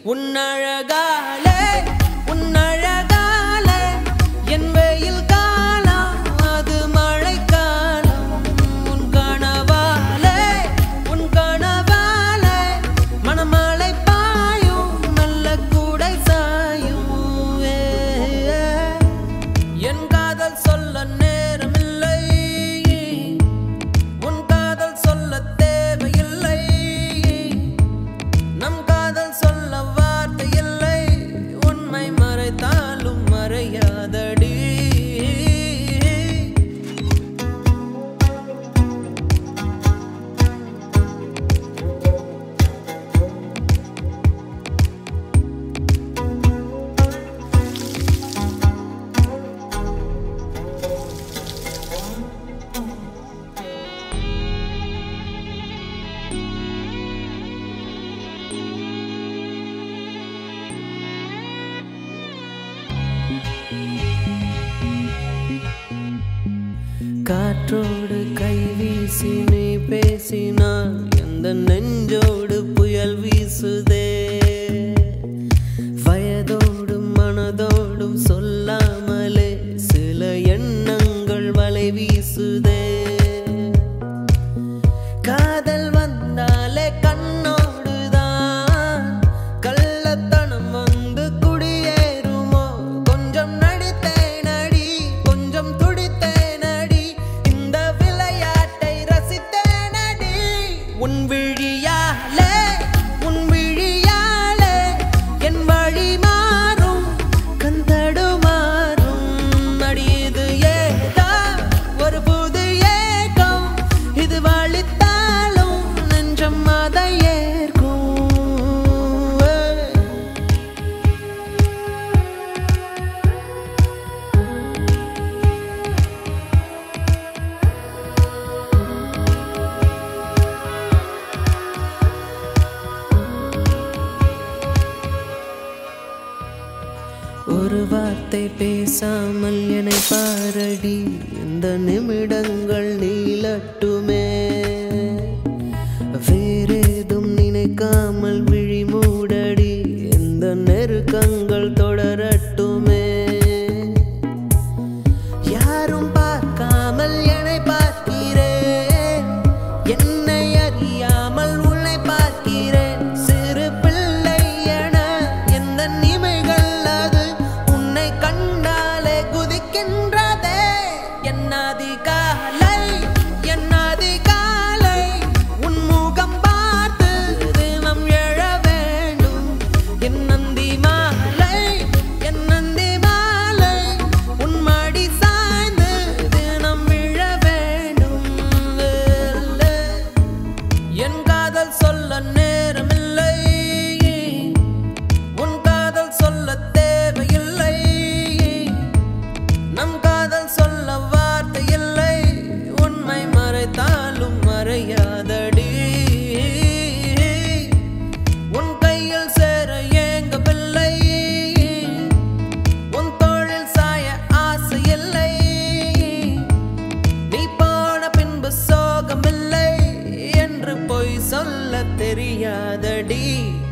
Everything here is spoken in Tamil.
உன்னழகாலே உன்னழகாலே என் வெயில் காலம் அது மழைக்காலம் உன் கனவாலே உன் கனவாலே மணமழை பாயும் நல்ல கூடை சாயும் ஏ, ஏ. என் காதல் சொல்ல நேரமில்லை உன் காதல் சொல்ல தேவையில்லை நம் காதல் சொல்ல வார்த்தை இல்லை உண்மை மறைத்தாலும் மறையாதடி காற்றோடு கை வீசி நீ பேசினால் எந்த நெஞ்சோடு புயல் வீசுதே வயதோடும் மனதோடும் சொல்லாமலே சில எண்ணங்கள் வலை வீசுதே காதல் வந்தாலே கண்ணோடுதான் கள்ளத்தனம் வந்து குடியேறுமோ கொஞ்சம் நடித்தேனடி கொஞ்சம் துடித்தேனடி இந்த விளையாட்டை ரசித்தேனடி உன் விழியாலே உன் விழியாலே என் வழி மாறும் கந்தடு மாறும் அடியது ஏதோ ஒரு புது ஏக்கம் இது வழித்தாலும் நெஞ்சம் அதை ஏற்கும் ஏய். ஒரு வார்த்தை பேசாமல் என்னை பாரடி இந்த நிமிடங்கள் நீளட்டுமே வேறேதும் நினைக்காமல் விழி மூடடி இந்த நெருக்கங்கள் தொடரட்டுமே யாரும் பார்க்காமல் என்னை பார்க்கிறேன் என்னை அறியாமல் உன்னை பார்க்கிறேன் சிறு பிள்ளை என எந்த நிமைகள் அது உன்னை கண்டாலே குதிக்கின்றதே என்னாதி காலை என்னாதி காலை உன் முகம் பார்த்து தினம் எழ வேண்டும் என் நந்தி மாலை என் நந்தி மாலை உன் மடி சாய்ந்து தினம் விழ வேண்டும் என் காதல் சொல்ல நேரமில்லை உன் காதல் சொல்ல தேவையில்லை நம் காதல் சொல்ல வார்த்தை இல்லை உண்மை மறைத்தாலும் மறையாதடி உன் கையில் சேர ஏங்கவில்லை உன் தோளில் சாய ஆசை இல்லை நீ போன பின்பு சோகமில்லை என்று பொய் சொல்ல தெரியாதடி